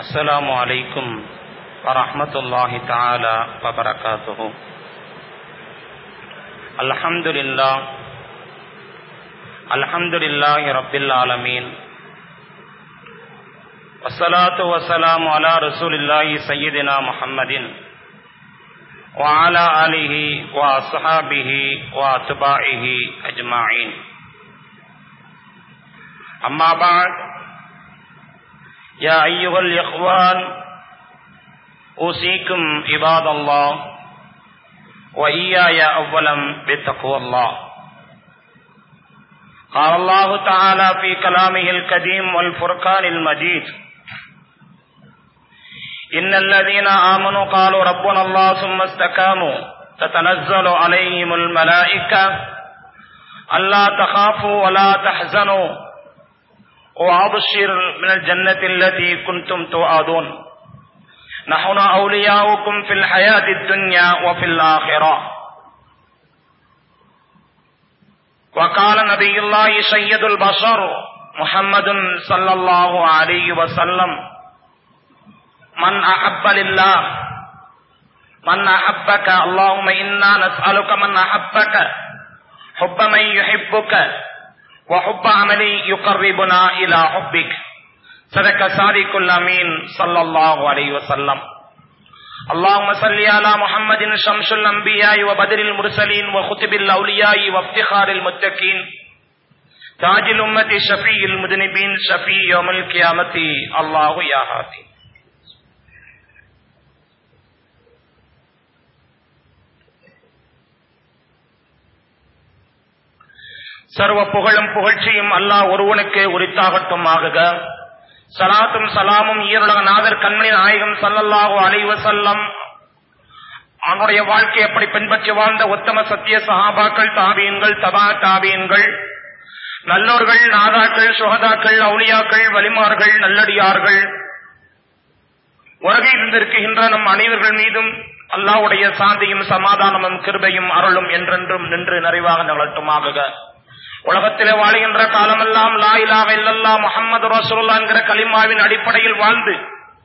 السلام عليكم ورحمة الله تعالى وبركاته الحمد لله الحمد لله رب العالمين والصلاة والسلام على رسول الله سيدنا محمد وعلى آله وأصحابه وأتباعه أجمعين أما بعد يا أيها الإخوان أوصيكم عباد الله وإياي أولا بتقوى الله قال الله تعالى في كلامه القديم والفرقان المجيد إن الذين آمنوا قالوا ربنا الله ثم استقاموا تتنزل عليهم الملائكة ألا تخافوا ولا تحزنوا وأبشر من الجنة التي كنتم توعدون نحن أولياؤكم في الحياة الدنيا وفي الآخرة وقال نبي الله سيد البشر محمد صلى الله عليه وسلم من أحب لله من أحبك اللهم إنا نسألك من أحبك حب من يحبك وحب عمل يقربنا إلى حبك صدق صادق الأمين صلى الله عليه وسلم اللهم صل على محمد شمس الأنبياء وبدر المرسلين وخطب الأولياء وافتخار المتقين تاج الأمة شفيع المذنبين شفيع يوم القيامة الله يا هادي சர்வ புகழும் புகழ்ச்சியும் அல்லாஹ் ஒருவனுக்கு உரித்தாகட்டும் ஆகுக சலாத்தும் சலாமும் ஈருலக நாதர் கண்மணி நாயகம் சல்லல்லாஹு அலைவசல்லம் அவனுடைய வாழ்க்கை எப்படி பின்பற்றி வாழ்ந்த உத்தம சத்திய சஹாபாக்கள் தாபியன்கள் தபா தாபியன்கள் நல்லோர்கள் நாதாக்கள் சுகதாக்கள் அவுளியாக்கள் வலிமார்கள் நல்லடியார்கள் உலகை இருந்திருக்கின்ற நம் அனைவர்கள் மீதும் அல்லாவுடைய சாந்தியும் சமாதானமும் கிருபையும் அருளும் என்றென்றும் நின்று நிறைவாக நிகழட்டுமாகுக உலகத்திலே வாழுகின்ற காலமெல்லாம் லா இலாக இல்லல்லா முகமது ரசூல்லா என்கிற கலிமாவின் அடிப்படையில் வாழ்ந்து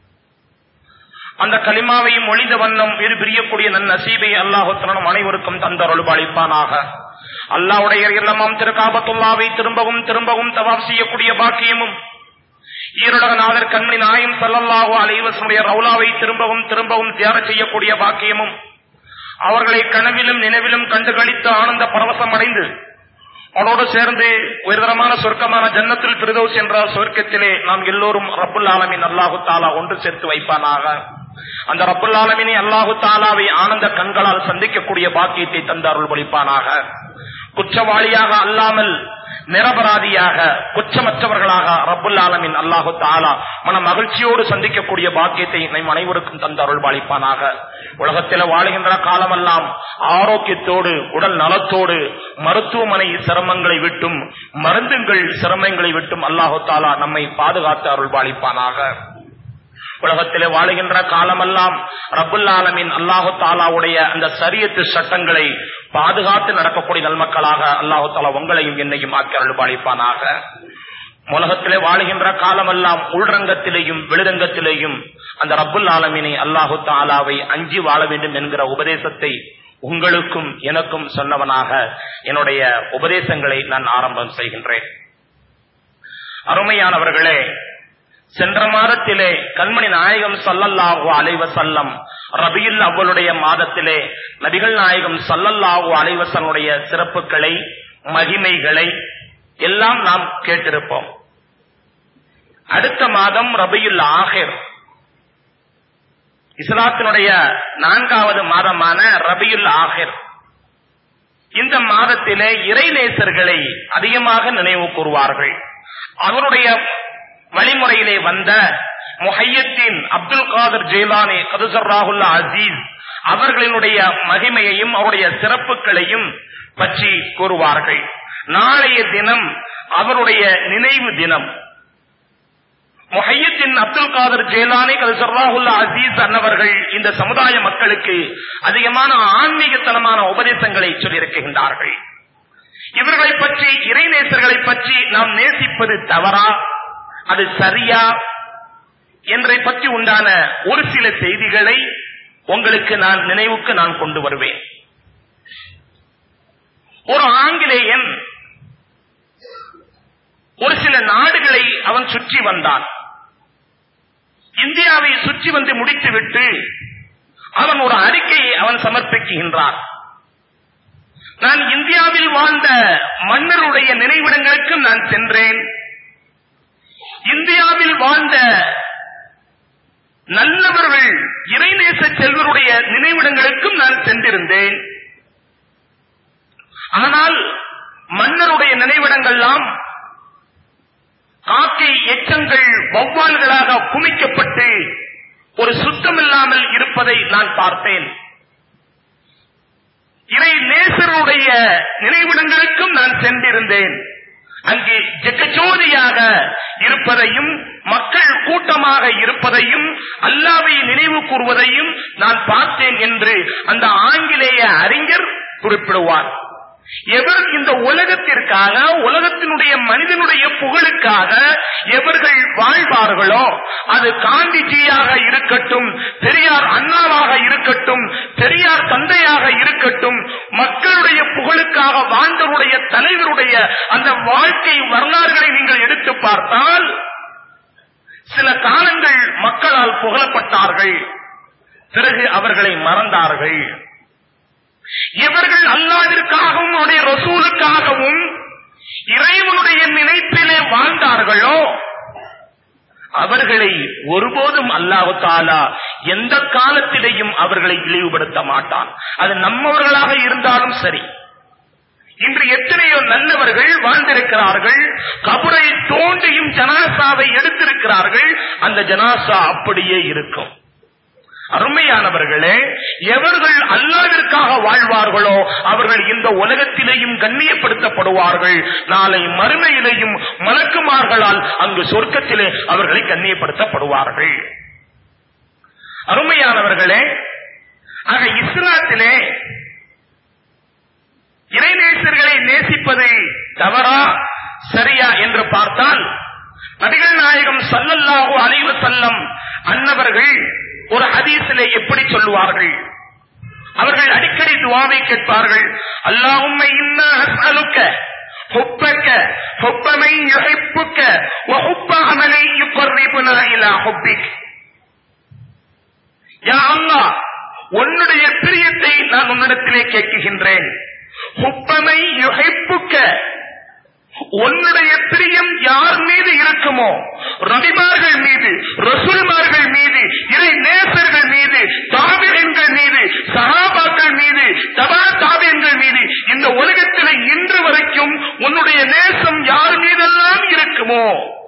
அந்த கலிமாவை மொழிந்த வண்ணம் இரு பிரியக்கூடிய நன் நசீபை அல்லாஹுத்தனும் அனைவருக்கும் தந்தருள் அளிப்பானாக அல்லாவுடைய இல்லமாம் திருக்காபத்துல்லாவை திரும்பவும் திரும்பவும் தவாப் செய்யக்கூடிய பாக்கியமும் ஈருலக நாதர் கண்மணி நாயம் சல்லல்லாஹு அலைவசனுடைய ரவுலாவை திரும்பவும் திரும்பவும் தியார செய்யக்கூடிய பாக்கியமும் அவர்களை கனவிலும் நினைவிலும் கண்டு கழித்து ஆனந்த பரவசம் அடைந்து அவனோடு சேர்ந்து உயர்தரமான சொர்க்கமான ஜன்னத்தில் பிரதோஸ் என்ற சொர்க்கத்திலே நாம் எல்லோரும் ரப்புல் ஆலமின் அல்லாஹு தாலா ஒன்று சேர்த்து வைப்பானாக அந்த ரப்புல் ஆலமினை அல்லாஹு தாலாவை ஆனந்த கண்களால் சந்திக்கக்கூடிய பாக்கியத்தை தந்து அருள் பொழிப்பானாக குற்றவாளியாக அல்லாமல் நிரபராதியாக குற்றமற்றவர்களாக ரப்புல் ஆலமின் அல்லாஹு தாலா மன மகிழ்ச்சியோடு சந்திக்கக்கூடிய பாக்கியத்தை நம் அனைவருக்கும் தந்து அருள் பாலிப்பானாக உலகத்தில் வாழுகின்ற காலமெல்லாம் ஆரோக்கியத்தோடு உடல் நலத்தோடு மருத்துவமனை சிரமங்களை விட்டும் மருந்துங்கள் சிரமங்களை விட்டும் அல்லாஹு தாலா நம்மை பாதுகாத்து அருள் பாலிப்பானாக உலகத்திலே வாழுகின்ற காலமெல்லாம் ரபுல் ஆலமின் அல்லாஹு தாலாவுடைய அந்த சரியத்து சட்டங்களை பாதுகாத்து நடக்கக்கூடிய நல்மக்களாக அல்லாஹு தாலா உங்களையும் என்னையும் ஆக்கி அருள்பாளிப்பானாக உலகத்திலே வாழுகின்ற காலமெல்லாம் உள்ரங்கத்திலேயும் வெளிரங்கத்திலேயும் அந்த ரப்புல் ஆலமினை அல்லாஹு தாலாவை அஞ்சி வாழ வேண்டும் என்கிற உபதேசத்தை உங்களுக்கும் எனக்கும் சொன்னவனாக என்னுடைய உபதேசங்களை நான் ஆரம்பம் செய்கின்றேன் அருமையானவர்களே சென்ற மாதத்திலே கண்மணி நாயகம் சல்லல்லாஹு அலைவ செல்லம் ரபியுல் அவ்வளுடைய மாதத்திலே நபிகள் நாயகம் சல்லல்லாஹு அலைவசனுடைய சிறப்புகளை மகிமைகளை எல்லாம் நாம் கேட்டிருப்போம் அடுத்த மாதம் ரபியுல் ஆஹிர் இஸ்லாத்தினுடைய நான்காவது மாதமான ரபியுல் ஆஹிர் இந்த மாதத்திலே இறைநேசர்களை அதிகமாக நினைவு கூறுவார்கள் அவருடைய வழிமுறையிலே வந்த முஹையத்தின் அப்துல் காதர் ஜெயிலானி கதுசர் ராகுல்லா அசீஸ் அவர்களினுடைய மகிமையையும் அவருடைய சிறப்புகளையும் பற்றி கூறுவார்கள் நாளைய தினம் அவருடைய நினைவு தினம் முஹையத்தின் அப்துல் காதர் ஜெயலானி சர்வாஹுல்லா அசீஸ் அன்னவர்கள் இந்த சமுதாய மக்களுக்கு அதிகமான ஆன்மீகத்தனமான உபதேசங்களை சொல்லியிருக்கின்றார்கள் இவர்களை பற்றி இறைநேசர்களை பற்றி நாம் நேசிப்பது தவறா அது சரியா என்றை பற்றி உண்டான ஒரு சில செய்திகளை உங்களுக்கு நான் நினைவுக்கு நான் கொண்டு வருவேன் ஒரு ஆங்கிலேயன் ஒரு சில நாடுகளை அவன் சுற்றி வந்தான் இந்தியாவை சுற்றி வந்து முடித்துவிட்டு அவன் ஒரு அறிக்கையை அவன் சமர்ப்பிக்கின்றான் நான் இந்தியாவில் வாழ்ந்த மன்னருடைய நினைவிடங்களுக்கும் நான் சென்றேன் இந்தியாவில் வாழ்ந்த நல்லவர்கள் இறைநேச செல்வருடைய நினைவிடங்களுக்கும் நான் சென்றிருந்தேன் ஆனால் மன்னருடைய நினைவிடங்கள்லாம் காக்கை எச்சங்கள் வௌவால்களாக குமிக்கப்பட்டு ஒரு சுத்தமில்லாமல் இருப்பதை நான் பார்த்தேன் இறை நேசருடைய நினைவிடங்களுக்கும் நான் சென்றிருந்தேன் அங்கே ஜெகஜோதியாக இருப்பதையும் மக்கள் கூட்டமாக இருப்பதையும் அல்லாவை நினைவு கூறுவதையும் நான் பார்த்தேன் என்று அந்த ஆங்கிலேய அறிஞர் குறிப்பிடுவார் எவர் இந்த உலகத்திற்காக உலகத்தினுடைய மனிதனுடைய புகழுக்காக எவர்கள் வாழ்வார்களோ அது காந்திஜியாக இருக்கட்டும் பெரியார் அண்ணாவாக இருக்கட்டும் பெரியார் தந்தையாக இருக்கட்டும் மக்களுடைய புகழுக்காக வாழ்ந்தவருடைய தலைவருடைய அந்த வாழ்க்கை வரலாறுகளை நீங்கள் எடுத்து பார்த்தால் சில காலங்கள் மக்களால் புகழப்பட்டார்கள் பிறகு அவர்களை மறந்தார்கள் இவர்கள் அல்லாவிற்காகவும் அவருடைய ரசூலுக்காகவும் இறைவனுடைய நினைப்பிலே வாழ்ந்தார்களோ அவர்களை ஒருபோதும் அல்லாஹு தாலா எந்த காலத்திலேயும் அவர்களை இழிவுபடுத்த மாட்டான் அது நம்மவர்களாக இருந்தாலும் சரி இன்று எத்தனையோ நல்லவர்கள் வாழ்ந்திருக்கிறார்கள் கபரை தோண்டியும் ஜனாசாவை எடுத்திருக்கிறார்கள் அந்த ஜனாசா அப்படியே இருக்கும் அருமையானவர்களே எவர்கள் அல்லாவிற்காக வாழ்வார்களோ அவர்கள் இந்த உலகத்திலேயும் கண்ணியப்படுத்தப்படுவார்கள் நாளை மறுமையிலேயும் மலக்குமார்களால் அங்கு சொர்க்கத்திலே அவர்களை கண்ணியப்படுத்தப்படுவார்கள் அருமையானவர்களே ஆக இஸ்லாத்திலே இறைநேசர்களை நேசிப்பது தவறா சரியா என்று பார்த்தால் நபிகள் நாயகம் சல்லல்லாஹு அலைவ செல்லம் அன்னவர்கள் ஒரு ஹதீஸிலே எப்படி சொல்லுவார்கள் அவர்கள் அடிக்கடி துவாவை கேட்பார்கள் அல்லாஹும்ம இன்னா அஸ்அலுக்க حبك حب من يحبك وحب عمل يقربنا الى حبك யா அல்லாஹ் உன்னுடைய பிரியத்தை நான் உன்னிடத்திலே கேட்குகின்றேன் ஹுப்பமை யுஹிப்புக்க உன்னுடைய பிரியம் யார் மீது இருக்குமோ ரவிமார்கள் மீது ரசூல்மார்கள் மீது இறை நேசர்கள் மீது தாபியங்கள் மீது சகாபாக்கள் மீது தபா தாபியங்கள் மீது இந்த உலகத்தில் இன்று வரைக்கும் உன்னுடைய நேசம் யார் மீதெல்லாம் இருக்குமோ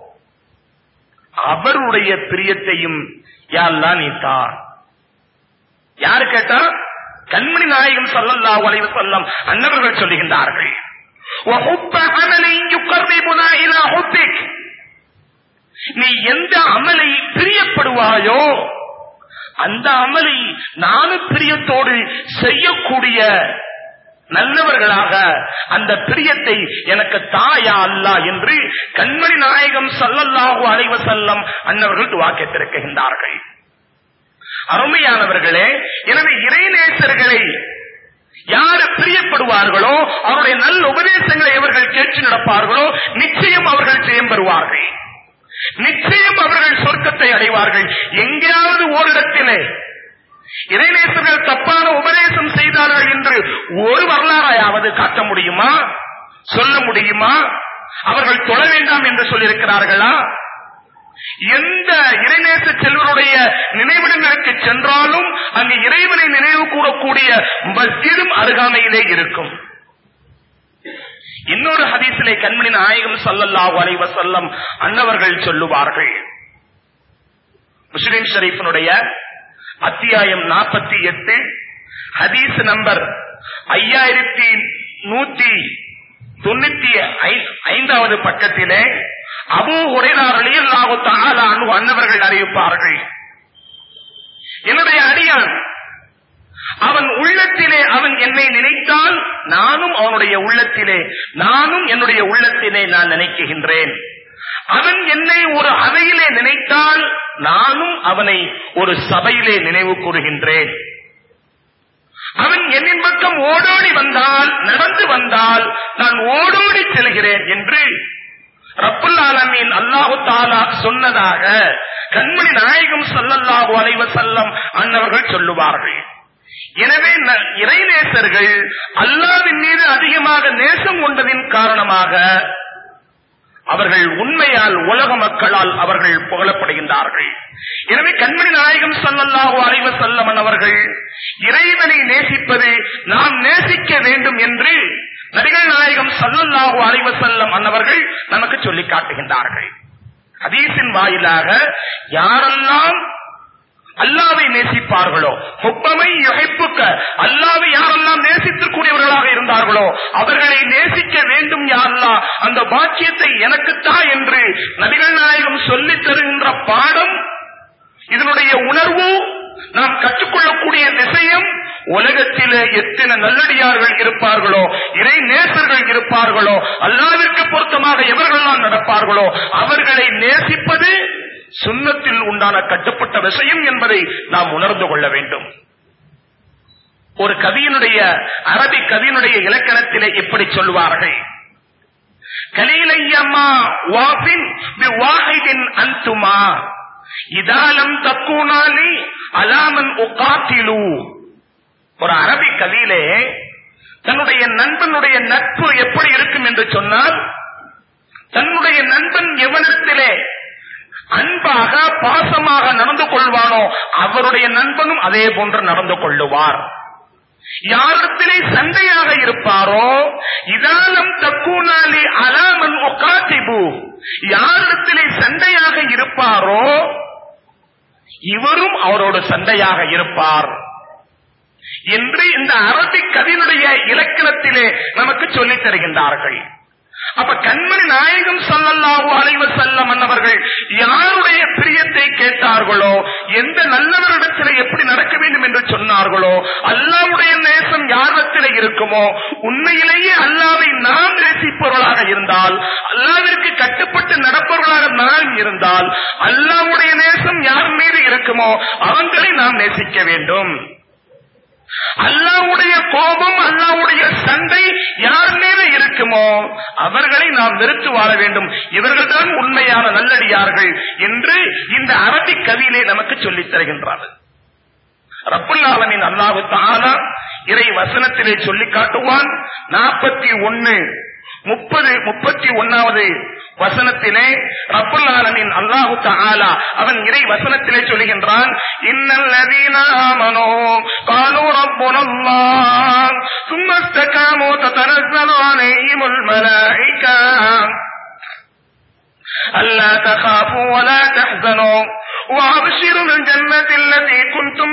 அவருடைய பிரியத்தையும் யாரெல்லாம் நீ தான் யாரு கேட்டா கண்மணி நாயகம் சல்லல்லாஹு அலைஹி வஸல்லம் அன்னவர்கள் சொல்லுகின்றார்கள் وحب عمل يقربنا الى حبك நீ எந்த அமலை பிரியப்படுவாயோ அந்த அமலை நானும் பிரியத்தோடு செய்யக்கூடிய நல்லவர்களாக அந்த பிரியத்தை எனக்கு தாயா அல்லா என்று கண்மணி நாயகம் சல்லல்லாஹு அலைவ செல்லம் அன்னவர்கள் துவா கேட்டிருக்கின்றார்கள் அருமையானவர்களே எனவே இறைநேசர்களை யாரு பிரியப்படுவார்களோ அவருடைய நல்ல உபதேசங்களை எவர்கள் கேட்டு நடப்பார்களோ நிச்சயம் அவர்கள் ஜெயம் பெறுவார்கள் நிச்சயம் அவர்கள் சொர்க்கத்தை அடைவார்கள் எங்கேயாவது ஓரிடத்திலே இறைநேசர்கள் தப்பான உபதேசம் செய்தார்கள் என்று ஒரு வரலாறாயாவது காட்ட முடியுமா சொல்ல முடியுமா அவர்கள் தொழ வேண்டாம் என்று சொல்லியிருக்கிறார்களா எந்த இறைநேச செல்வருடைய நினைவிடங்களுக்கு சென்றாலும் அங்கு இறைவனை நினைவு கூறக்கூடிய மஸ்ஜிதும் அருகாமையிலே இருக்கும் இன்னொரு ஹதீசிலே கண்மணி நாயகம் சல்லல்லாஹு அலைஹி வஸல்லம் அன்னவர்கள் சொல்லுவார்கள் முஸ்லிம் ஷரீஃபினுடைய அத்தியாயம் நாற்பத்தி எட்டு ஹதீஸ் நம்பர் ஐயாயிரத்தி நூத்தி தொண்ணூத்தி ஐந்தாவது பக்கத்திலே அபு உரையார் அல்லாஹு தாலா அனு அன்னவர்கள் அறிவிப்பார்கள் என்னுடைய அடியான் அவன் உள்ளத்திலே அவன் என்னை நினைத்தால் நானும் அவனுடைய உள்ளத்திலே நானும் என்னுடைய உள்ளத்திலே நான் நினைக்குகின்றேன் அவன் என்னை ஒரு அவையிலே நினைத்தால் நானும் அவனை ஒரு சபையிலே நினைவு கூறுகின்றேன் அவன் என்னின் பக்கம் ஓடோடி வந்தால் நடந்து வந்தால் நான் ஓடோடி செல்கிறேன் என்று ரப்புல் ஆலமீன் அல்லாஹு தாலா சொன்னதாக கண்மணி நாயகம் ஸல்லல்லாஹு அலைஹி வஸல்லம் அன்னவர்கள் சொல்லுவார்கள் எனவே ந- இறைநேசர்கள் அல்லாவின் மீது அதிகமாக நேசம் கொண்டதின் காரணமாக அவர்கள் உண்மையால் உலக மக்களால் அவர்கள் புகழப்படுகின்றார்கள் எனவே கண்மணி நாயகம் ஸல்லல்லாஹு அலைஹி வஸல்லம் அவர்கள் இறைவனை நேசிப்பது நாம் நேசிக்க வேண்டும் என்று நபிகள் நாயகம் ஸல்லல்லாஹு அலைஹி வஸல்லம் அன்னவர்கள் நமக்கு சொல்லி காட்டுகின்றார்கள் ஹதீஸின் வாயிலாக யாரெல்லாம் அல்லாவை நேசிப்பார்களோ ஹுப்பமை யுகைப்புக்க அல்லாவை யாரெல்லாம் நேசித்திருக்கூடியவர்களாக இருந்தார்களோ அவர்களை நேசிக்க வேண்டும் யாரெல்லா அந்த பாக்கியத்தை எனக்குத்தா என்று நபிகள் நாயகம் சொல்லித் தருகின்ற பாடம் இதனுடைய உணர்வு நாம் கற்றுக்கொள்ளக்கூடிய விஷயம் உலகத்திலே எத்தனை நல்லடியார்கள் இருப்பார்களோ இறை நேசர்கள் இருப்பார்களோ அல்லாவிற்கு பொருத்தமாக எவர்களெல்லாம் நடப்பார்களோ அவர்களை நேசிப்பது சுண்ணத்தில் உண்டான கட்டுப்பட்ட விஷயம் என்பதை நாம் உணர்ந்து கொள்ள வேண்டும் ஒரு கவியினுடைய அரபி கவியினுடைய இலக்கணத்திலே இப்படி சொல்வார்கள் கலீலையம்மா வாபின் வாஹிதின் அந்துமா இதாலம் தக்கூனாலி அலாமன் உகாத்திலு ஒரு அரபி கவியிலே தன்னுடைய நண்பனுடைய நட்பு எப்படி இருக்கும் என்று சொன்னால் தன்னுடைய நண்பன் எவனத்திலே அன்பாக பாசமாக நடந்து கொள்வானோ அவருடைய நண்பனும் அதே போன்று நடந்து கொள்ளுவார் யாரிடத்திலே சண்டையாக இருப்பாரோ இதாலம் தக்கூனாலி அலாமன் உகாத்திபு யாரிடத்திலே சண்டையாக இருப்பாரோ இவரும் அவரோடு சண்டையாக இருப்பார் என்று இந்த அரபிக் கவினுடைய இலக்கணத்திலே நமக்கு சொல்லித் தருகின்றார்கள் அப்ப கண்மணி நாயகம் ஸல்லல்லாஹு அலைஹி வஸல்லம் அன்னவர்கள் யாருடைய பிரியத்தை கேட்டார்களோ எந்த நல்லவரிடத்தில் எப்படி நடக்க வேண்டும் என்று சொன்னார்களோ அல்லாஹ்வுடைய நேசம் யாரிடத்தில் இருக்குமோ உண்மையிலேயே அல்லாவை நாம் நேசிப்பவர்களாக இருந்தால் அல்லாவிற்கு கட்டுப்பட்டு நடப்பவர்களாக நாம் இருந்தால் அல்லாஹ்வுடைய நேசம் யார் மீது இருக்குமோ அவங்களை நாம் நேசிக்க வேண்டும் அல்லாவுடைய கோபம் அல்லாவுடைய சண்டை யார் மீது இருக்குமோ அவர்களை நாம் வெறுத்து வாழ வேண்டும் இவர்கள்தான் உண்மையான நல்லடியார்கள் என்று இந்த அரபிக் கவியிலே நமக்கு சொல்லித் தருகின்றார்கள் ரப்புல் ஆலமின் அல்லாஹு தாலா இறை வசனத்திலே சொல்லி காட்டுவான் நாற்பத்தி ஒன்னு முப்பது முப்பத்தி ஒன்னாவது வசனத்திலே ரப்புல் ஆலமின் அல்லாஹு தஆலா அவன் இறை வசனத்திலே சொல்லுகின்றான் இன்னல் லதீன ஆமனோ قالوا ربنا الله ثم استقاموا تتنزل عليهم الملائكة ألا تخافوا ولا تحزنوا وأبشروا بالجنة التي كنتم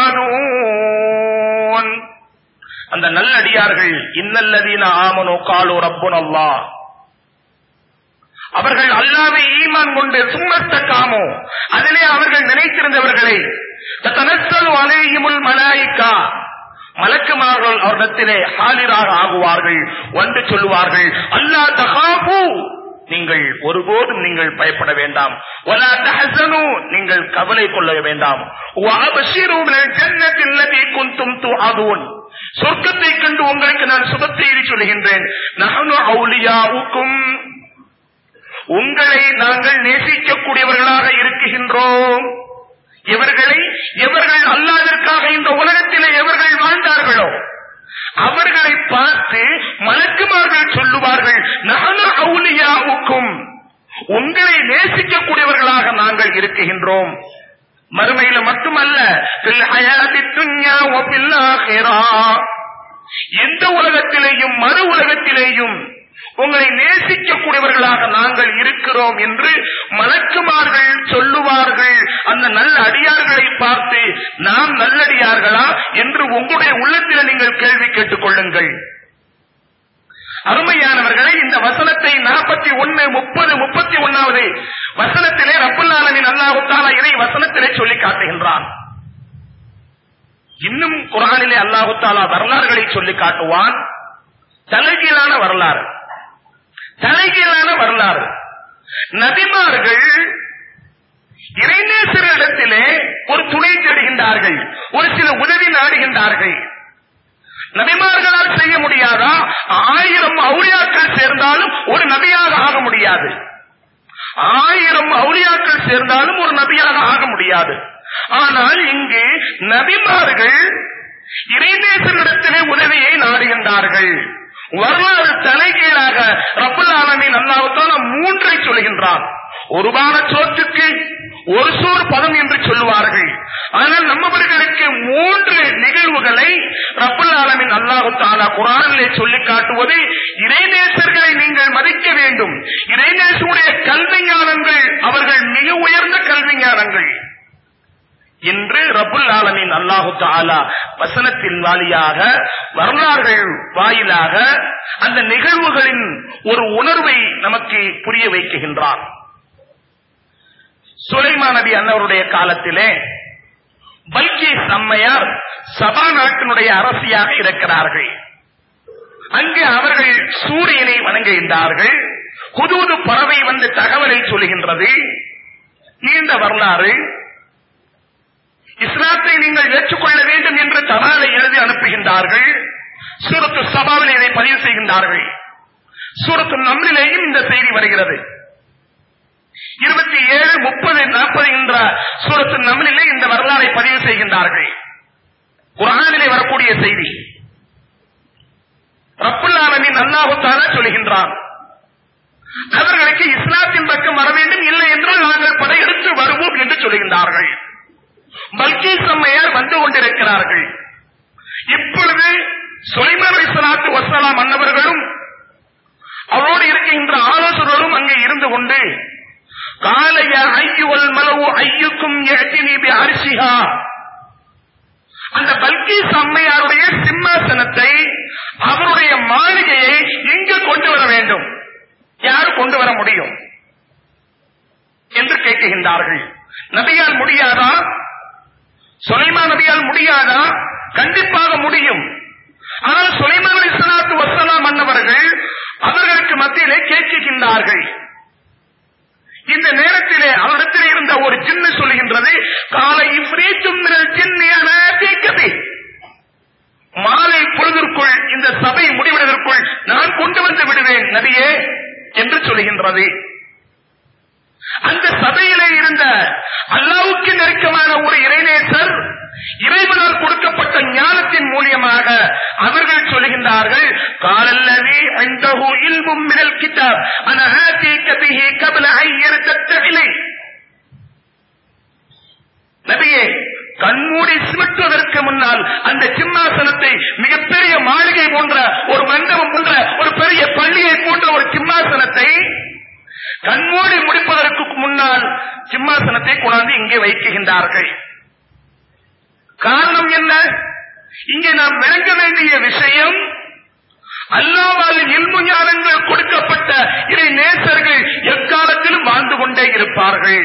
توعدون அந்த நல்லடியார்கள் இன்னல்லதீன ஆமனோ காலோ ரப்புன் அல்லாஹ் அவர்கள் அல்லாவை ஈமான் கொண்டு சும்மத்த காமோ அதிலே அவர்கள் நினைத்திருந்தவர்களை தனசல் அலேயுமுல் மலாயிக்கா மலக்குமார்கள் அவரிடத்திலே ஹாலிராக ஆகுவார்கள் வந்து சொல்லுவார்கள் அல்லா தகாபு நீங்கள் ஒருபோதும் நீங்கள் பயப்பட வேண்டாம் வலா தஹசனு நீங்கள் கவலை கொள்ள வேண்டாம் வஅபஷிரு பில் ஜன்னத்தில் லதி குன்தும் துஅதுன் சொர்க்கத்தை கண்டு உங்களுக்கு நான் சுபத்தெய்தி சொல்கின்றேன் நஹனு அவுலியாவுக்கும் உங்களை நாங்கள் நேசிக்கக்கூடியவர்களாக இருக்குகின்றோம் இவர்களை எவர்கள் அல்லாதற்காக இந்த உலகத்திலே எவர்கள் வாழ்ந்தார்களோ அவர்களை பார்த்து மலக்குமார்கள் சொல்லுவார்கள் நகன அவுலியாவுக்கும் உங்களை நேசிக்கக்கூடியவர்களாக நாங்கள் இருக்குகின்றோம் மறுமையில மட்டுமல்ல பில் ஹயாத்தி துன்யா வ பில் ஆখিরা எந்த உலகத்திலேயும் மறு உலகத்திலேயும் உங்களை நேசிக்கக்கூடியவர்களாக நாங்கள் இருக்கிறோம் என்று மலக்குமார்கள் சொல்லுவார்கள் அந்த நல்ல அடியார்களை பார்த்து நாம் நல்லடியார்களா என்று உங்களுடைய உள்ளத்தில் நீங்கள் கேள்வி கேட்டுக் கொள்ளுங்கள் அருமையானவர்களை இந்த வசனத்தை நாற்பத்தி ஒன்னு முப்பது முப்பத்தி ஒன்னாவது வசனத்திலே ரப்புல்லாலமின் அல்லாஹுத்தாலா இதை வசனத்திலே சொல்லி காட்டுகின்றான் இன்னும் குரானிலே அல்லாஹுத்தாலா வரலாறுகளை சொல்லி காட்டுவான் தலைகீழான வரலாறு தலைகீழான வரலாறு நபிமார்கள் இறைநேசரிடத்திலே ஒரு துணை தேடுகின்றார்கள் ஒரு சில உதவி நாடுகின்றார்கள் நபிமார்களால் செய்ய முடியாதா ஆயிரம் அவுளியாக்கள் சேர்ந்தாலும் ஒரு நபியாக ஆக முடியாது ஆயிரம் அவுளியாக்கள் சேர்ந்தாலும் ஒரு நபியாக ஆக முடியாது ஆனால் இங்கு நபிமார்கள் இறைநேசரிடத்திலே உதவியை நாடுகின்றார்கள் வரலாறு தலைகீழாக ரப்பல் ஆலமின் அல்லாவுத்தால மூன்றை சொல்கின்றான் ஒரு பான சோற்றுக்கு ஒரு சோறு பதம் என்று சொல்லுவார்கள் ஆனால் நம்மவர்களுக்கு மூன்று நிகழ்வுகளை ரப்பல் ஆலமின் அல்லாஹு தாலா குரானிலே சொல்லி காட்டுவது இறைநேசர்களை நீங்கள் மதிக்க வேண்டும் இறைநேசருடைய கல்வி ஞானங்கள் அவர்கள் மிக உயர்ந்த கல்வி ஞானங்கள் என்று ரபுல் ஆலமின் அல்லாஹு தாலா வசனத்தின் வாலியாக வரலாறுகள் வாயிலாக அந்த நிகழ்வுகளின் ஒரு உணர்வை நமக்கு புரிய வைக்குகின்றான் சுலைமா நபி அன்னவருடைய காலத்திலே பல்கீஸ் அம்மையார் சபா நாட்டினுடைய அரசியாக இருக்கிறார்கள் அங்கு அவர்கள் சூரியனை வணங்குகின்றார்கள் புதுவது பறவை வந்து தகவலை சொல்கின்றது நீண்ட வரலாறு இஸ்லாத்தை நீங்கள் ஏற்றுக்கொள்ள வேண்டும் என்று தபாலை எழுதி அனுப்புகின்றார்கள் சூரத்து சபாவில் இதை பதிவு செய்கின்றார்கள் சூரத்து நம்ரிலேயும் இந்த செய்தி வருகிறது இருபத்தி ஏழு முப்பது நாற்பது என்ற சூரத்து நம்ரிலே இந்த வரலாறை பதிவு செய்கின்றார்கள் குரானிலே வரக்கூடிய செய்தி ரப்புல் ஆலமின் அல்லாஹுத்தால சொல்கின்றான் அவர்களுக்கு இஸ்லாத்தின் பக்கம் வர வேண்டும் இல்லை என்றால் நாங்கள் படையெடுத்து வருவோம் என்று சொல்கின்றார்கள் பல்கீஸ் அம்மையார் வந்து கொண்டிருக்கிறார்கள் இப்பொழுது சுலைமான் அலிஸ்லாத்து வசலாம் அன்னவர்களும் அவரோடு இருக்கின்ற ஆலோசகர்களும் அங்கே இருந்து கொண்டு காலைய ஐயுவல் மலவு ஐயுக்கும் எட்டினிபி அரிசிஹா அந்த பல்கீஸ் அம்மையாருடைய சிம்மாசனத்தை அவருடைய மாளிகையை இங்கு கொண்டு வர வேண்டும் யார் கொண்டு வர முடியும் என்று கேட்குகின்றார்கள் நபியால் முடியாதா சுலைமா நபியால் முடியாதா கண்டிப்பாக முடியும் ஆனால் சுலைமான் அலி சலாத்து வசலாம் அன்னவர்கள் அவர்களுக்கு மத்தியிலே கேட்கின்றார்கள் இந்த நேரத்திலே அவரிடத்தில் இருந்த ஒரு சின்ன சொல்கின்றது காலை இப்ரீத்தும் சின்னியான தீக்கதி மாலை பொழுதிற்குள் இந்த சபை முடிவதற்குள் நான் கொண்டு வந்து விடுவேன் நபியே என்று சொல்கின்றது அந்த சபையிலே இருந்த அல்லாவுக்கு நெருக்கமான ஒரு இறைநேசர் இறைவனால் கொடுக்கப்பட்ட ஞானத்தின் மூலியமாக அவர்கள் சொல்கின்றார்கள் காலல்லவி ஐந்தஹு இல்மும் மினல் கிதாப் அன ஆதீக பிஹி கப்ல ஐயர் தத்தகிலை நபியே கண்மூடி சிமிட்டுவதற்கு முன்னால் அந்த சிம்மாசனத்தை மிகப்பெரிய மாளிகை போன்ற ஒரு மண்டபம் போன்ற ஒரு பெரிய பள்ளியை போன்ற ஒரு சிம்மாசனத்தை கண்மூடி முடிப்பதற்கு முன்னால் சிம்மாசனத்தை கொண்டாந்து இங்கே வைக்குகின்றார்கள் காரணம் என்ன இங்கே நாம் விளங்க வேண்டிய விஷயம் அல்லாவால் இல்மு ஞானங்கள் கொடுக்கப்பட்ட இறை நேசர்கள் எக்காலத்திலும் வாழ்ந்து கொண்டே இருப்பார்கள்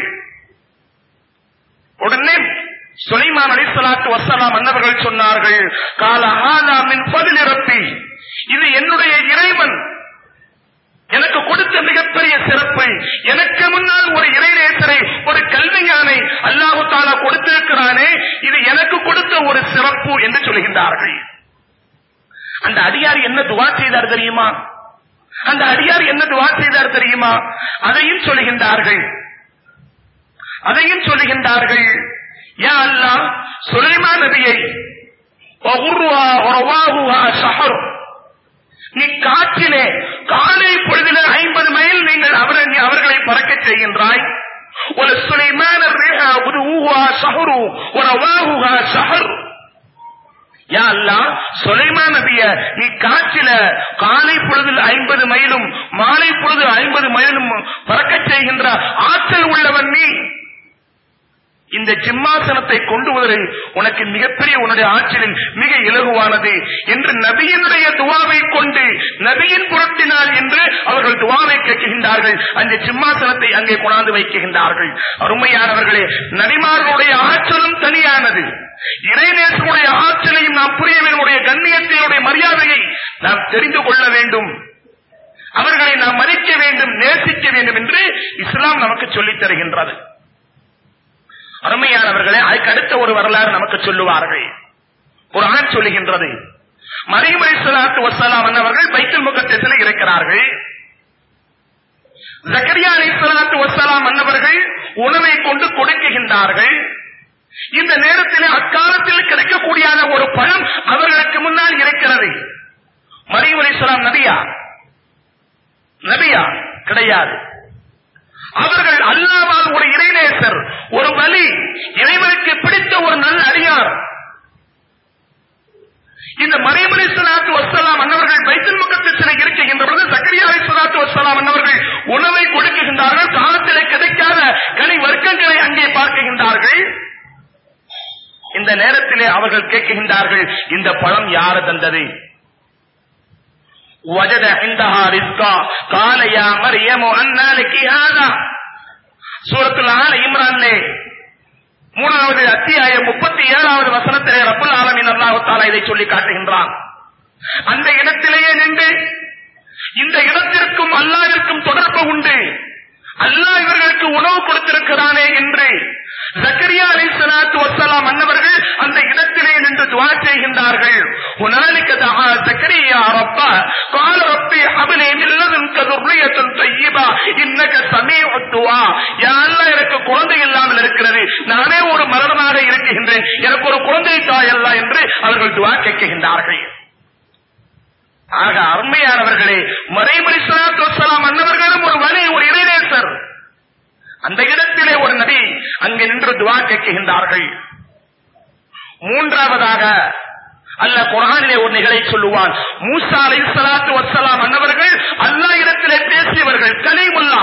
உடனே சுலைமான் அலிசலாத்து வசலாம் அன்னவர்கள் சொன்னார்கள் கால ஆனா மின் பதிலிறப்பி இது என்னுடைய இறைவன் எனக்கு கொடுத்த மிகப்பெரிய சிறப்பு எனக்கு முன்னால் ஒரு இறைநேசரை ஒரு கல்விஞானை அல்லாஹு தாலா கொடுத்திருக்கிறானே இது எனக்கு கொடுத்த ஒரு சிறப்பு என்று சொல்கின்றார்கள் அந்த அடியார் என்ன துவா செய்தார் தெரியுமா அந்த அடியார் என்ன துவா செய்தார் தெரியுமா அதையும் சொல்லுகின்றார்கள் அதையும் சொல்லுகின்றார்கள் யா அல்லா சுலைமா நபியை நீ காற்றிலே காலை பொழுதில ஐம்பது மைல் நீங்கள் அவரை அவர்களை பறக்க செய்கின்றாய் ஒரு சுலைமான ஒரு ஊஹா சஹரு ஒரு வாஹுஹா சஹர் யா அல்லா சுலைமா நபிய நீ காற்றில காலை பொழுதில் ஐம்பது மைலும் மாலை பொழுது ஐம்பது மைலும் பறக்க செய்கின்ற ஆற்றல் உள்ளவன் நீ இந்த சிம்மாசனத்தை கொண்டு வருவதில் உனக்கு மிகப்பெரிய உன்னுடைய ஆற்றலில் மிக இலகுவானது என்று நபியினுடைய துவாவை கொண்டு நபியின் புறத்தினால் என்று அவர்கள் துவாவை கேட்கின்றார்கள் அந்த சிம்மாசனத்தை அங்கே கொண்டாந்து வைக்கின்றார்கள் அருமையானவர்களே நபிமார்களுடைய ஆற்றலும் தனியானது இறைநேசனுடைய ஆற்றலையும் நாம் புரிய வேண்டும் கண்ணியத்தினுடைய மரியாதையை நாம் தெரிந்து கொள்ள வேண்டும் அவர்களை நாம் மதிக்க வேண்டும் நேசிக்க வேண்டும் என்று இஸ்லாம் நமக்கு சொல்லித் தருகின்றது அருமையானவர்களே அதுக்கு அடுத்த ஒரு வரலாறு நமக்கு சொல்லுவார்கள் குரான் சொல்லுகின்றது மரியம் அலைஹிஸ்ஸலாத்து வஸ்ஸலாம் அன்னவர்கள் பைத்துல் முகத்தத்தில் இருக்கிறார்கள் ஜக்கரியா அலைஹிஸ்ஸலாத்து வஸ்ஸலாம் அன்னவர்கள் உணவை கொண்டு கொடுக்குகின்றார்கள் இந்த நேரத்தில் அக்காலத்தில் கிடைக்கக்கூடிய ஒரு பழம் அவர்களுக்கு முன்னால் இருக்கிறது மரியம் அலைஹிஸ்ஸலாம் நபியா நபியா கிடையாது அவர்கள் அல்லாவால் ஒரு இறைநேசர் ஒரு வலி இறைவனுக்கு பிடித்த ஒரு நல்ல அடியார் இந்த மறைமலை சலாத்து வசலாம் அன்னவர்கள் பைத்தல் முகத்தில் இருக்கின்ற பொழுது சக்கரியா சலாத்து வசலாம் அன்னவர்கள் உணவை கொடுக்குகின்றார்கள் காலத்திலே கிடைக்காத கனி வர்க்கங்களை அங்கே பார்க்கின்றார்கள் இந்த நேரத்திலே அவர்கள் கேட்கின்றார்கள் இந்த பழம் யாரு தந்தது وجد عندها رزقا قال يا مريم أنى لك هذا சூரத்துல் ஆல இம்ரான்லே மூணாவது அத்தியாயம் முப்பத்தி ஏழாவது வசனத்திலே ரப்புல் ஆலமின் அல்லாஹு தாலா இதை சொல்லி காட்டுகின்றான் அந்த இடத்திலேயே நின்று இந்த இடத்திற்கும் அல்லாவிற்கும் தொடர்பு உண்டு அல்லாஹ் இவர்களுக்கு உணவு கொடுத்திருக்கிறானே என்று ஜக்கரியா அலை சலாத்து வசலாம் அன்னவர்கள் அந்த இடத்திலே நின்று துவா செய்கின்றார்கள் உனாலிக்க தஹா ஜக்கரியா ரப்பா قال ربي هب لي من لدنك ذرية طيبة إنك سميع الدعاء يا الله எனக்கு குழந்தை இல்லாமல் இருக்கிறது நானே ஒரு மரணமாக இருக்கின்றேன் எனக்கு ஒரு குழந்தை தாய் அல்ல என்று அவர்கள் துவா கேட்கின்றார்கள் ஆக அருமையானவர்களே மறைமறி சலாத்து வசலாம் அன்னவர்களும் ஒரு வழி ஒரு இறைநேசர் அந்த இடத்திலே ஒரு நபி அங்கே நின்று துவா கேட்கின்றார்கள் மூன்றாவதாக அல்ல குரானிலே ஒரு நிகழை சொல்லுவான் மூசா அலை சலாத்து வசலாம் அன்னவர்கள் அல்லா இடத்திலே பேசியவர்கள் கலிமுல்லா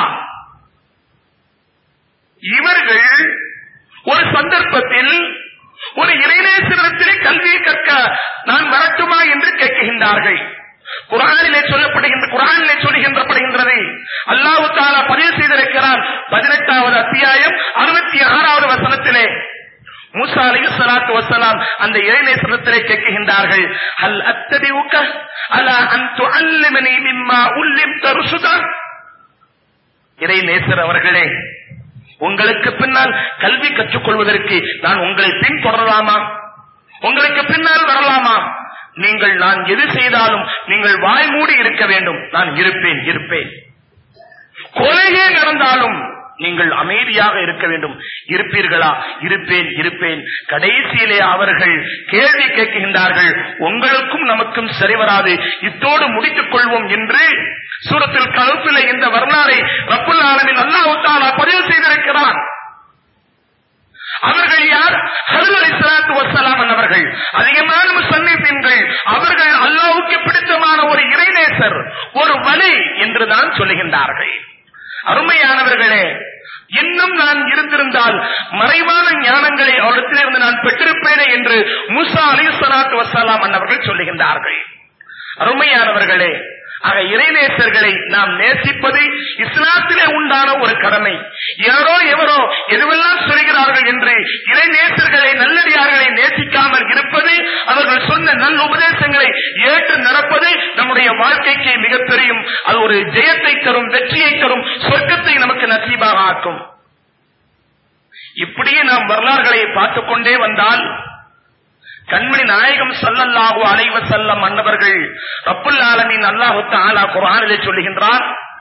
இவர்கள் ஒரு சந்தர்ப்பத்தில் ஒரு இறைநேசரிடத்திலே கல்வியை கற்க நான் வரட்டுமா என்று கேட்கின்றார்கள் குரானிலே சொல்லப்படுகின்ற குரானிலே சொல்லுகின்றப்படுகின்றது அல்லாஹு தாலா பதிவு செய்திருக்கிறான் பதினெட்டாவது அத்தியாயம் அறுபத்தி ஆறாவது வசனத்திலே மூசா அலி சலாத்து வசலாம் அந்த இறைநேசனத்திலே கேட்கின்றார்கள் அல் அத்தடி உக்க அல அந்து அல்லிமனி மிம்மா உள்ளிம் தருசுதா இறைநேசர் அவர்களே உங்களுக்கு பின்னால் கல்வி கற்றுக்கொள்வதற்கு நான் உங்களை பின்தொடரலாமா உங்களுக்கு பின்னால் வரலாமா நீங்கள் நான் எது செய்தாலும் நீங்கள் வாய் மூடி இருக்க வேண்டும் நான் இருப்பேன் இருப்பேன் கொலையே நடந்தாலும் நீங்கள் அமைதியாக இருக்க வேண்டும் இருப்பீர்களா இருப்பேன் இருப்பேன் கடைசியிலே அவர்கள் கேள்வி கேட்கின்றார்கள் உங்களுக்கும் நமக்கும் சரி வராது இத்தோடு முடித்துக் கொள்வோம் என்று சூரத்தில் கழுப்பில இந்த வரலாறை ரப்புல் ஆலமின் அல்லாஹு தாலா பதிவு செய்திருக்கிறார் அவர்கள் யார் ஹருல் அலிஸ்லாத்து வசலாம் அவர்கள் அதிகமான முசன்னிப்பின்கள் அவர்கள் அல்லாவுக்கு பிடித்தமான ஒரு இறைநேசர் ஒரு வழி என்றுதான் சொல்லுகின்றார்கள் அருமையானவர்களே இன்னும் நான் இருந்திருந்தால் மறைவான ஞானங்களை அவரிடத்திலிருந்து நான் பெற்றிருப்பேனே என்று முசா அலி சலாத்து வசலாம் அன்னவர்கள் சொல்லுகின்றார்கள் அருமையானவர்களே ஆக இறைநேசர்களை நாம் நேசிப்பது இஸ்லாத்திலே உண்டான ஒரு கடமை யாரோ எவரோ எதுவெல்லாம் சொல்கிறார்கள் என்று இறைநேசர்களை நல்லடியார்களை நேசிக்காமல் இருப்பது அவர்கள் சொன்ன நல் உபதேசங்களை ஏற்று நடப்பது நம்முடைய வாழ்க்கைக்கு மிகப்பெரியும் அது ஒரு ஜெயத்தை தரும் வெற்றியை தரும் சொர்க்கத்தை நமக்கு நசீபாக ஆக்கும் இப்படியே நாம் வரலாறுகளை பார்த்துக் கொண்டே வந்தால் கண்மணி நாயகம் சல்லல்லாஹு அலைவ செல்லம் அன்னவர்கள் ரப்புல் ஆலமின் அல்லாஹு தாலா குரானிலே சொல்லுகின்றார்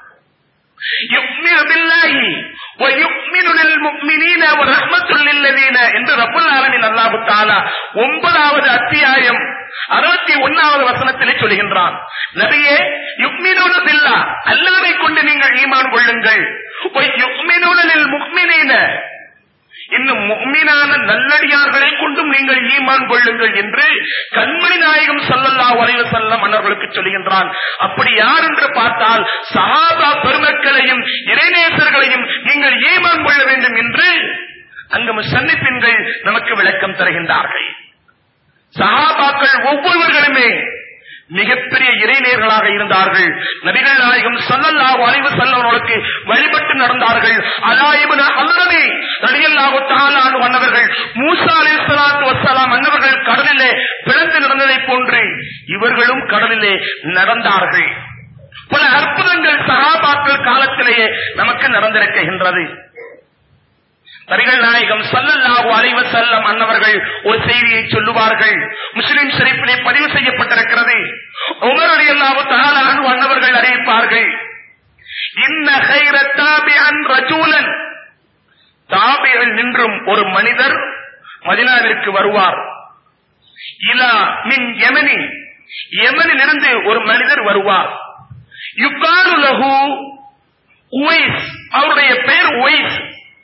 என்று ரப்புல் ஆலமின் அல்லாஹு தாலா ஒன்பதாவது அத்தியாயம் அறுபத்தி ஒன்னாவது வசனத்திலே சொல்கின்றான் நபியே யுக்மினோட பில்லா அல்லாவை கொண்டு நீங்கள் ஈமான் கொள்ளுங்கள் முக்மினீன இன்னும் முக்மீனான நல்லடியார்களை கொண்டும் நீங்கள் ஈமான் கொள்ளுங்கள் என்று கண்மணி நாயகம் சல்லல்லா வரைவ செல்லம் மன்னர்களுக்கு சொல்கின்றான் அப்படி யார் என்று பார்த்தால் சஹாபா பெருமக்களையும் இறைநேசர்களையும் நீங்கள் ஈமான் கொள்ள வேண்டும் என்று அங்கு சன்னிப்பின்கள் நமக்கு விளக்கம் தருகின்றார்கள் சஹாபாக்கள் ஒவ்வொருவர்களுமே மிகப்பெரிய இறைநேர்களாக இருந்தார்கள் நபிகள் நாயகம் சல்லல்லாஹு அலைவு செல்லவர்களுக்கு வழிபட்டு நடந்தார்கள் அலாயிபுன அல்லமே நடிகல்லாஹு தாலானு மன்னவர்கள் மூசா அலி சலாத்து வசலாம் மன்னவர்கள் கடலிலே பிளந்து நடந்ததை போன்று இவர்களும் கடலிலே நடந்தார்கள் பல அற்புதங்கள் சகாபாக்கள் காலத்திலேயே நமக்கு நடந்திருக்கின்றது நபிகள் நாயகம் சல்லல்லாஹு அலைவ செல்லம் அன்னவர்கள் ஒரு செய்தியை சொல்லுவார்கள் முஸ்லிம் ஷரீஃபிலே பதிவு செய்யப்பட்டிருக்கிறது உமர் அலி அல்லாஹு தஆலா அன்ஹு அன்னவர்கள் அறிவிப்பார்கள் இன்ன கைர தாபிஅன் ரஜூலன் தாபியில் நின்றும் ஒரு மனிதர் மதினாவிற்கு வருவார் இலா மின் யமனி யமனிலிருந்து ஒரு மனிதர் வருவார் யுகாலு லஹு உவைஸ் அவருடைய பெயர் உவைஸ்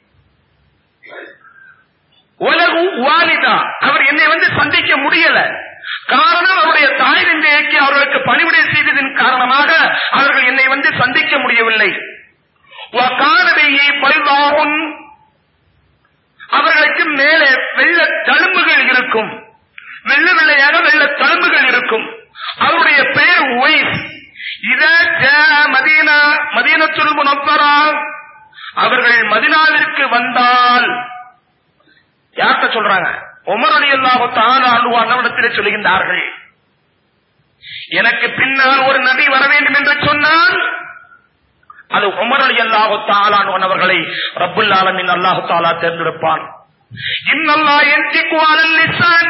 உலகு வாலிதா அவர் என்னை வந்து சந்திக்க முடியல காரணம் அவருடைய தாய் தந்தைக்கு அவர்களுக்கு பணிவிடை செய்ததின் காரணமாக அவர்கள் என்னை வந்து சந்திக்க முடியவில்லை காணவையை பல்வாகும் அவர்களுக்கு மேலே வெள்ள தழும்புகள் இருக்கும் வெள்ள வெள்ளையாக வெள்ள தழும்புகள் இருக்கும் அவருடைய பெயர் ஒய்ஸ் இத மதீனா மதீனத்துல் முனப்பரா அவர்கள் மதினாவிற்கு வந்தால் யார்கிட்ட சொல்றாங்க உமர் அலி அல்லாஹு அன்னவிடத்திலே சொல்லுகின்றார்கள் எனக்கு பின்னால் ஒரு நபி வர வேண்டும் என்று சொன்னால் அது உமர் அலி அல்லாஹு தாலான் அவர்களை ரப்புல் ஆலமின் அல்லாஹு தாலா தேர்ந்தெடுப்பான் இன்னல்லா என்டிக்குவாலல் லிசான்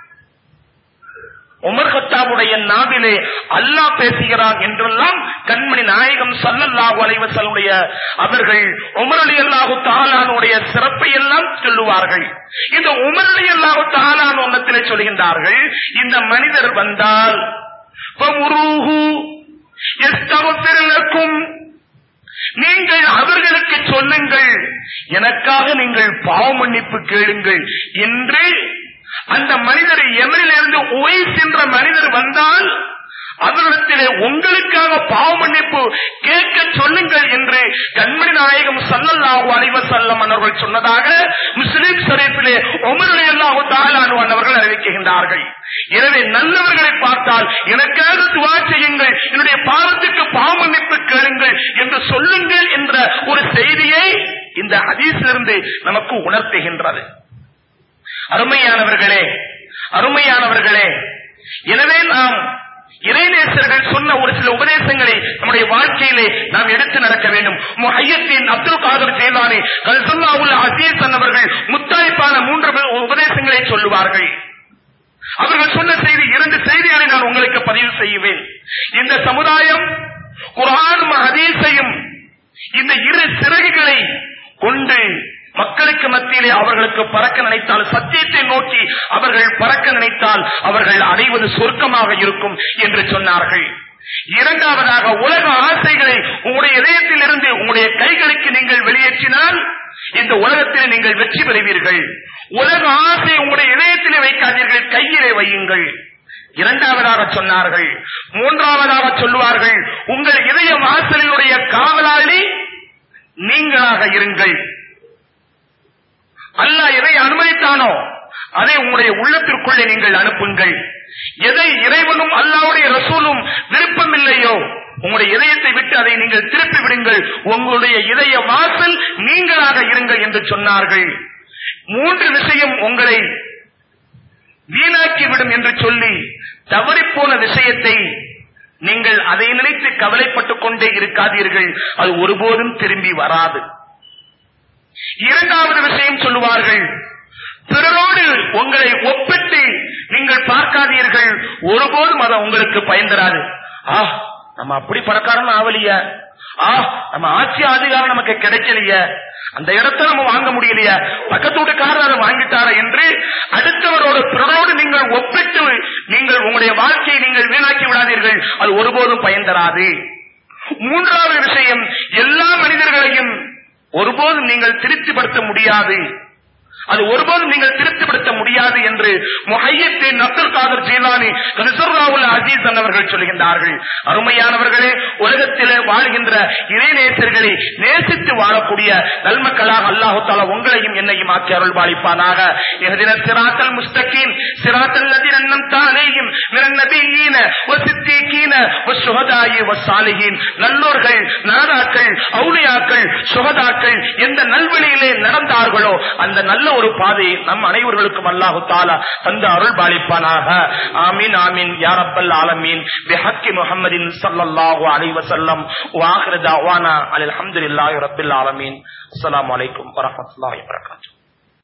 உமர் கத்தாவுடைய நாவிலே அல்லாஹ் பேசுகிறான் என்றெல்லாம் கண்மணி நாயகம் சல்லல்லாஹு அலைவசலுடைய அவர்கள் உமர் அலி அல்லாஹு தாலானுடைய சிறப்பை எல்லாம் சொல்லுவார்கள் இந்த உமர் அலி அல்லாஹு தாலான் ஒன்னத்திலே சொல்கின்றார்கள் இந்த மனிதர் வந்தால் நீங்கள் அவர்களுக்கு சொல்லுங்கள் எனக்காக நீங்கள் பாவ மன்னிப்பு கேளுங்கள் என்று அந்த மனிதர் எமனிலிருந்து ஒய்ஸ் என்ற மனிதர் வந்தால் அவரிடத்திலே உங்களுக்காக பாவ மன்னிப்பு கேட்க சொல்லுங்கள் என்று கண்மணி நாயகம் சல்லல்லாஹு அலைவ செல்லம் அவர்கள் சொன்னதாக முஸ்லிம் ஷரீஃபிலே உமருடைய அல்லாஹு தாலானு அவர்கள் அறிவிக்கின்றார்கள் எனவே நல்லவர்களை பார்த்தால் எனக்காக துவா செய்யுங்கள் என்னுடைய பாவத்துக்கு பாவ மன்னிப்பு கேளுங்கள் என்று சொல்லுங்கள் என்ற ஒரு செய்தியை இந்த ஹதீஸிலிருந்து நமக்கு உணர்த்துகின்றது அருமையானவர்களே அருமையானவர்களே எனவே நாம் இறைநேசர்கள் சொன்ன ஒரு சில உபதேசங்களை நம்முடைய வாழ்க்கையிலே நாம் எடுத்து நடக்க வேண்டும் முஹையத்தின் அப்துல் காதர் ஜெயலானி கல்சுல்லாவுல் அசீஸ் அவர்கள் முத்தாய்ப்பான மூன்று உபதேசங்களை சொல்லுவார்கள் அவர்கள் சொன்ன செய்தி இரண்டு செய்திகளை நான் உங்களுக்கு பதிவு செய்வேன் இந்த சமுதாயம் குரான் ஹதீஸையும் இந்த இரு சிறகுகளை கொண்டு மக்களுக்கு மத்தியிலே அவர்களுக்கு பறக்க நினைத்தால் சத்தியத்தை நோக்கி அவர்கள் பறக்க நினைத்தால் அவர்கள் அடைவது சொர்க்கமாக இருக்கும் என்று சொன்னார்கள் இரண்டாவதாக உலக ஆசைகளை உங்களுடைய இதயத்தில் இருந்து உங்களுடைய கைகளுக்கு நீங்கள் வெளியேற்றினால் இந்த உலகத்தில் நீங்கள் வெற்றி பெறுவீர்கள் உலக ஆசை உங்களுடைய இதயத்திலே வைக்காதீர்கள் கையிலே வையுங்கள் இரண்டாவதாக சொன்னார்கள் மூன்றாவதாக சொல்லுவார்கள் உங்கள் இதய வாசலினுடைய காவலாளி நீங்களாக இருங்கள் அல்லாஹ் எதை அனுமதித்தானோ அதை உங்களுடைய உள்ளத்திற்குள்ளே நீங்கள் அனுப்புங்கள் எதை இறைவனும் அல்லாவுடைய ரசூலும் விருப்பம் இல்லையோ உங்களுடைய இதயத்தை விட்டு அதை நீங்கள் திருப்பி விடுங்கள் உங்களுடைய இதய வாசல் நீங்களாக இருங்கள் என்று சொன்னார்கள் மூன்று விஷயம் உங்களை வீணாக்கி விடும் என்று சொல்லி தவறிப்போன விஷயத்தை நீங்கள் அதை நினைத்து கவலைப்பட்டுக் கொண்டே இருக்காதீர்கள் அது ஒருபோதும் திரும்பி வராது இரண்டாவது விஷயம் சொல்லுவார்கள் பிறரோடு உங்களை ஒப்பிட்டு நீங்கள் பார்க்காதீர்கள் ஒருபோதும் அதை உங்களுக்கு பயன் தராது ஆ நம்ம அப்படி பணக்காரன் ஆவலிய ஆ நம்ம ஆட்சி அதிகாரம் நமக்கு கிடைக்கலைய அந்த இடத்த நம்ம வாங்க முடியலைய பக்கத்து வீட்டுக்காரர் அதை வாங்கிட்டார என்று அடுத்தவரோடு பிறரோடு நீங்கள் ஒப்பிட்டு நீங்கள் உங்களுடைய வாழ்க்கையை நீங்கள் வீணாக்கி விடாதீர்கள் அது ஒருபோதும் பயன் தராது மூன்றாவது விஷயம் எல்லா மனிதர்களையும் ஒருபோதும் நீங்கள் திருப்திப்படுத்த முடியாது அது ஒருபோதும் நீங்கள் திருப்திப்படுத்த முடியாது என்று முஹையத்தின் அப்துல் காதர் ஜீலானி ரிசர்வாவுல் அஜீஸ் அவர்கள் சொல்கின்றார்கள் அருமையானவர்களே உலகத்திலே வாழ்கின்ற இறைநேசர்களை நேசித்து வாழக்கூடிய நல்மக்களாக அல்லாஹு தாலா உங்களையும் என்னையும் ஆக்கி அருள் பாலிப்பானாக சிராத்தல் முஸ்தகீம் சிராத்தல் நதிரன்னம் தானேயும் நபியீன சித்திகீன சுகதாயி சாலிகின் நல்லோர்கள் நாதாக்கள் அவுளியாக்கள் சுகதாக்கள் எந்த நல்வழியிலே நடந்தார்களோ அந்த நல்ல ஒரு பாதையை நம் அனைவர்களுக்கும் அல்லாஹு தாலா தந்த அருள் பாலிப்பானாக ஆமீன் ஆமீன் யா ரப்பல் ஆலமீன் பிஹக்கி முஹம்மதின் ஸல்லல்லாஹு அலைஹி வஸல்லம் வாஹிரு தஅவானா அல்ஹம்துலில்லாஹி ரப்பில் ஆலமீன் அஸ்ஸலாமு அலைக்கும் வரஹ்மத்துல்லாஹி வபரகாத்துஹு